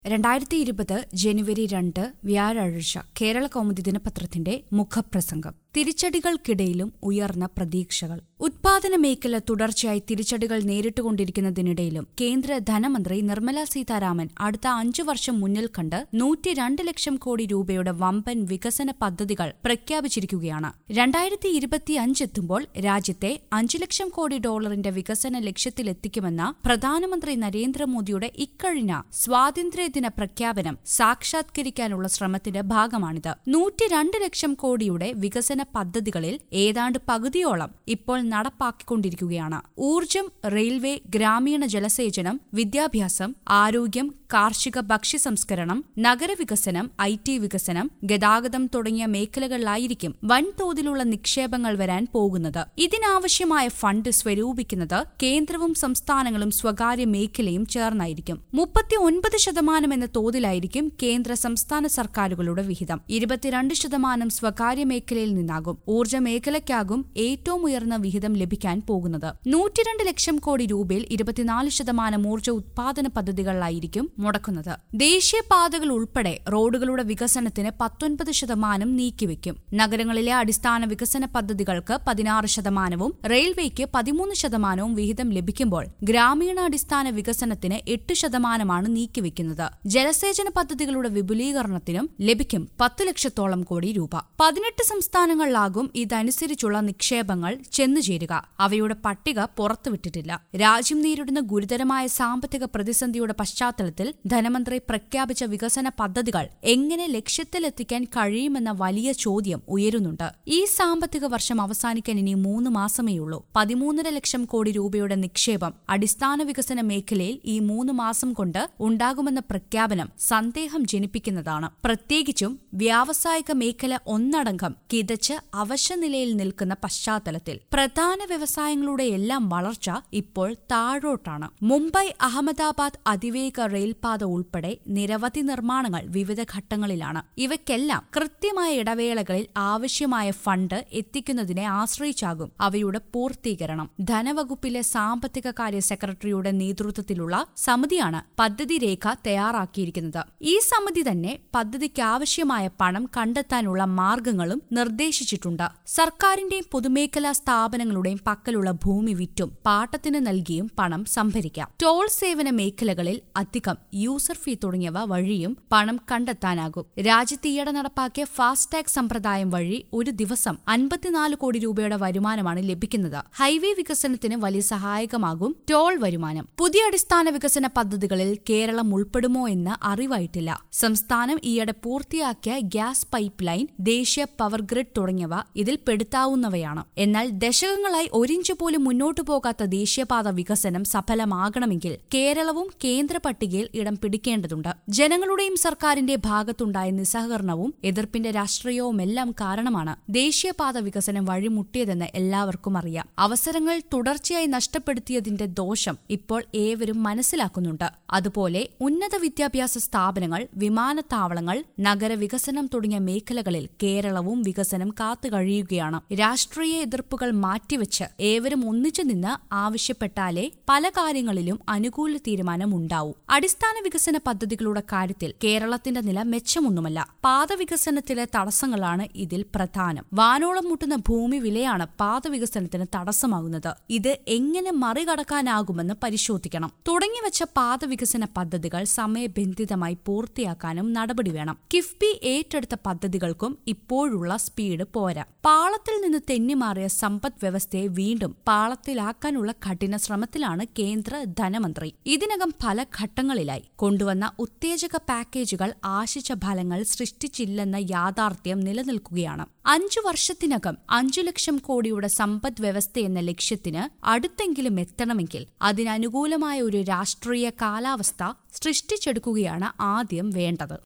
രണ്ടായിരത്തി ഇരുപത് ജനുവരി രണ്ട് വ്യാഴാഴ്ച കേരള കൗമുദി ദിനപത്രത്തിന്റെ മുഖപ്രസംഗം തിരിച്ചടികൾക്കിടയിലും ഉയർന്ന പ്രതീക്ഷകൾ ഉത്പാദന മേഖല തുടർച്ചയായി തിരിച്ചടികൾ നേരിട്ടുകൊണ്ടിരിക്കുന്നതിനിടയിലും കേന്ദ്ര ധനമന്ത്രി നിർമ്മല സീതാരാമൻ അടുത്ത അഞ്ചു വർഷം മുന്നിൽ കണ്ട് നൂറ്റിരണ്ട് ലക്ഷം കോടി രൂപയുടെ വമ്പൻ വികസന പദ്ധതികൾ പ്രഖ്യാപിച്ചിരിക്കുകയാണ് രണ്ടായിരത്തി ഇരുപത്തിയഞ്ചെത്തുമ്പോൾ രാജ്യത്തെ അഞ്ചു ലക്ഷം കോടി ഡോളറിന്റെ വികസന ലക്ഷ്യത്തിലെത്തിക്കുമെന്ന പ്രധാനമന്ത്രി നരേന്ദ്രമോദിയുടെ ഇക്കഴിഞ്ഞ സ്വാതന്ത്ര്യദിന പ്രഖ്യാപനം സാക്ഷാത്കരിക്കാനുള്ള ശ്രമത്തിന്റെ ഭാഗമാണിത് നൂറ്റിരണ്ട് ലക്ഷം കോടിയുടെ വികസന പദ്ധതികളിൽ ഏതാണ്ട് പകുതിയോളം ഇപ്പോൾ നടപ്പാക്കിക്കൊണ്ടിരിക്കുകയാണ് ഊർജം റെയിൽവേ ഗ്രാമീണ ജലസേചനം വിദ്യാഭ്യാസം ആരോഗ്യം കാർഷിക ഭക്ഷ്യ സംസ്കരണം നഗരവികസനം ഐ ടി വികസനം ഗതാഗതം തുടങ്ങിയ മേഖലകളിലായിരിക്കും വൻതോതിലുള്ള നിക്ഷേപങ്ങൾ വരാൻ പോകുന്നത് ഇതിനാവശ്യമായ ഫണ്ട് സ്വരൂപിക്കുന്നത് കേന്ദ്രവും സംസ്ഥാനങ്ങളും സ്വകാര്യ മേഖലയും ചേർന്നായിരിക്കും മുപ്പത്തി ഒൻപത് ശതമാനം എന്ന തോതിലായിരിക്കും കേന്ദ്ര സംസ്ഥാന സർക്കാരുകളുടെ വിഹിതം ഇരുപത്തിരണ്ട് ശതമാനം സ്വകാര്യ മേഖലയിൽ നിന്നാകും ഊർജ്ജ മേഖലയ്ക്കാകും ഏറ്റവും ഉയർന്ന വിഹിതം ലഭിക്കാൻ പോകുന്നത് നൂറ്റിരണ്ട് ലക്ഷം കോടി രൂപയിൽ ഇരുപത്തിനാല് ശതമാനം ഊർജ്ജ ഉത്പാദന പദ്ധതികളിലായിരിക്കും മുടക്കുന്നത് ദേശീയപാതകൾ ഉൾപ്പെടെ റോഡുകളുടെ വികസനത്തിന് പത്തൊൻപത് ശതമാനം നീക്കിവെക്കും നഗരങ്ങളിലെ അടിസ്ഥാന വികസന പദ്ധതികൾക്ക് പതിനാറ് ശതമാനവും റെയിൽവേക്ക് പതിമൂന്ന് ശതമാനവും വിഹിതം ലഭിക്കുമ്പോൾ ഗ്രാമീണാടിസ്ഥാന വികസനത്തിന് എട്ട് ശതമാനമാണ് നീക്കിവെക്കുന്നത് ജലസേചന പദ്ധതികളുടെ വിപുലീകരണത്തിനും ലഭിക്കും പത്ത് ലക്ഷത്തോളം കോടി രൂപ പതിനെട്ട് സംസ്ഥാനങ്ങളിലാകും ഇതനുസരിച്ചുള്ള നിക്ഷേപങ്ങൾ ചെന്നുചേരുക അവയുടെ പട്ടിക പുറത്തുവിട്ടിട്ടില്ല രാജ്യം നേരിടുന്ന ഗുരുതരമായ സാമ്പത്തിക പ്രതിസന്ധിയുടെ പശ്ചാത്തലത്തിൽ ധനമന്ത്രി പ്രഖ്യാപിച്ച വികസന പദ്ധതികൾ എങ്ങനെ ലക്ഷ്യത്തിലെത്തിക്കാൻ കഴിയുമെന്ന വലിയ ചോദ്യം ഉയരുന്നുണ്ട് ഈ സാമ്പത്തിക വർഷം അവസാനിക്കാൻ ഇനി മൂന്ന് മാസമേയുള്ളൂ പതിമൂന്നര ലക്ഷം കോടി രൂപയുടെ നിക്ഷേപം അടിസ്ഥാന വികസന മേഖലയിൽ ഈ മൂന്ന് മാസം കൊണ്ട് ഉണ്ടാകുമെന്ന പ്രഖ്യാപനം സന്ദേഹം ജനിപ്പിക്കുന്നതാണ് പ്രത്യേകിച്ചും വ്യാവസായിക മേഖല ഒന്നടങ്കം കിതച്ച് അവശനിലയിൽ നിൽക്കുന്ന പശ്ചാത്തലത്തിൽ പ്രധാന വ്യവസായങ്ങളുടെ എല്ലാം വളർച്ച ഇപ്പോൾ താഴോട്ടാണ് മുംബൈ അഹമ്മദാബാദ് അതിവേഗ റെയിൽപാത ഉൾപ്പെടെ നിരവധി നിർമ്മാണങ്ങൾ വിവിധ ഘട്ടങ്ങളിലാണ് ഇവയ്ക്കെല്ലാം കൃത്യമായ ഇടവേളകളിൽ ആവശ്യമായ ഫണ്ട് എത്തിക്കുന്നതിനെ ആശ്രയിച്ചാകും അവയുടെ പൂർത്തീകരണം ധനവകുപ്പിലെ സാമ്പത്തിക കാര്യ സെക്രട്ടറിയുടെ നേതൃത്വത്തിലുള്ള സമിതിയാണ് പദ്ധതി രേഖ തയ്യാറാക്കിയിരിക്കുന്നത് ഈ സമിതി തന്നെ പദ്ധതിക്ക് ആവശ്യമായ പണം കണ്ടെത്താനുള്ള മാർഗങ്ങളും നിർദ്ദേശിച്ചിട്ടുണ്ട് സർക്കാരിന്റെയും പൊതുമേഖലാ സ്ഥാപനങ്ങളുടെയും പക്കലുള്ള ഭൂമി വിറ്റും പാട്ടത്തിന് നൽകിയും പണം സംഭരിക്കാം ടോൾ സേവന മേഖലകളിൽ അധികം യൂസർ ഫീ തുടങ്ങിയവ വഴിയും പണം കണ്ടെത്താനാകും രാജ്യത്ത് ഈയിടെ നടപ്പാക്കിയ ഫാസ്ടാഗ് സമ്പ്രദായം വഴി ഒരു ദിവസം അൻപത്തിനാല് കോടി രൂപയുടെ വരുമാനമാണ് ലഭിക്കുന്നത് ഹൈവേ വികസനത്തിന് വലിയ സഹായകമാകും ടോൾ വരുമാനം പുതിയ അടിസ്ഥാന വികസന പദ്ധതികളിൽ കേരളം ഉൾപ്പെടുമോ എന്ന് അറിവായിട്ടില്ല സംസ്ഥാനം ഈയിടെ പൂർത്തിയാക്കിയ ഗ്യാസ് പൈപ്പ് ലൈൻ ദേശീയ പവർ ഗ്രിഡ് തുടങ്ങിയവ ഇതിൽ പെടുത്താവുന്നവയാണ് എന്നാൽ ദശകങ്ങളായി ഒരിഞ്ച് പോലും മുന്നോട്ടു പോകാത്ത ദേശീയപാത വികസനം സഫലമാകണമെങ്കിൽ കേരളവും കേന്ദ്ര പട്ടികയിൽ ഇടം പിടിക്കേണ്ടതുണ്ട് ജനങ്ങളുടെയും സർക്കാരിന്റെ ഭാഗത്തുണ്ടായ നിസ്സഹകരണവും എതിർപ്പിന്റെ രാഷ്ട്രീയവുമെല്ലാം കാരണമാണ് ദേശീയപാത വികസനം വഴിമുട്ടിയതെന്ന് എല്ലാവർക്കും അറിയാം അവസരങ്ങൾ തുടർച്ചയായി നഷ്ടപ്പെടുത്തിയതിന്റെ ദോഷം ഇപ്പോൾ ഏവരും മനസ്സിലാക്കുന്നുണ്ട് അതുപോലെ ഉന്നത വിദ്യാഭ്യാസ സ്ഥാപനങ്ങൾ വിമാനത്താവളങ്ങൾ നഗരവികസനം തുടങ്ങിയ മേഖലകളിൽ കേരളവും വികസനം കാത്തുകഴിയുകയാണ് രാഷ്ട്രീയ എതിർപ്പുകൾ മാറ്റിവെച്ച് ഏവരും ഒന്നിച്ചു നിന്ന് ആവശ്യപ്പെട്ടാലേ പല കാര്യങ്ങളിലും അനുകൂല തീരുമാനമുണ്ടാവൂ അടിസ്ഥാന വികസന പദ്ധതികളുടെ കാര്യത്തിൽ കേരളത്തിന്റെ നില മെച്ചമൊന്നുമല്ല പാത വികസനത്തിലെ തടസ്സങ്ങളാണ് ഇതിൽ പ്രധാനം വാനോളം മുട്ടുന്ന ഭൂമി വിലയാണ് പാത വികസനത്തിന് തടസ്സമാകുന്നത് ഇത് എങ്ങനെ മറികടക്കാനാകുമെന്ന് പരിശോധിക്കണം തുടങ്ങിവെച്ച പാത വികസന പദ്ധതികൾ സമയബന്ധിതമായി പൂർത്തിയാക്കാനും നടപടി വേണം കിഫ്ബി ഏറ്റെടുത്ത പദ്ധതികൾക്കും ഇപ്പോഴുള്ള സ്പീഡ് പോരാ പാളത്തിൽ നിന്ന് തെന്നിമാറിയ സമ്പദ് വ്യവസ്ഥയെ വീണ്ടും പാളത്തിലാക്കാനുള്ള കഠിന ശ്രമത്തിലാണ് കേന്ദ്ര ധനമന്ത്രി ഇതിനകം പല ഘട്ടങ്ങളിലായി കൊണ്ടുവന്ന ഉത്തേജക പാക്കേജുകൾ ആശിച്ച ഫലങ്ങൾ സൃഷ്ടിച്ചില്ലെന്ന യാഥാർത്ഥ്യം നിലനിൽക്കുകയാണ് അഞ്ചു വർഷത്തിനകം അഞ്ചു ലക്ഷം കോടിയുടെ സമ്പദ് വ്യവസ്ഥയെന്ന ലക്ഷ്യത്തിന് അടുത്തെങ്കിലും എത്തണമെങ്കിൽ അതിനനുകൂലമായ ഒരു രാഷ്ട്രീയ കാലാവസ്ഥ സൃഷ്ടിച്ചെടുക്കുകയാണ് ആദ്യം വേണ്ടത്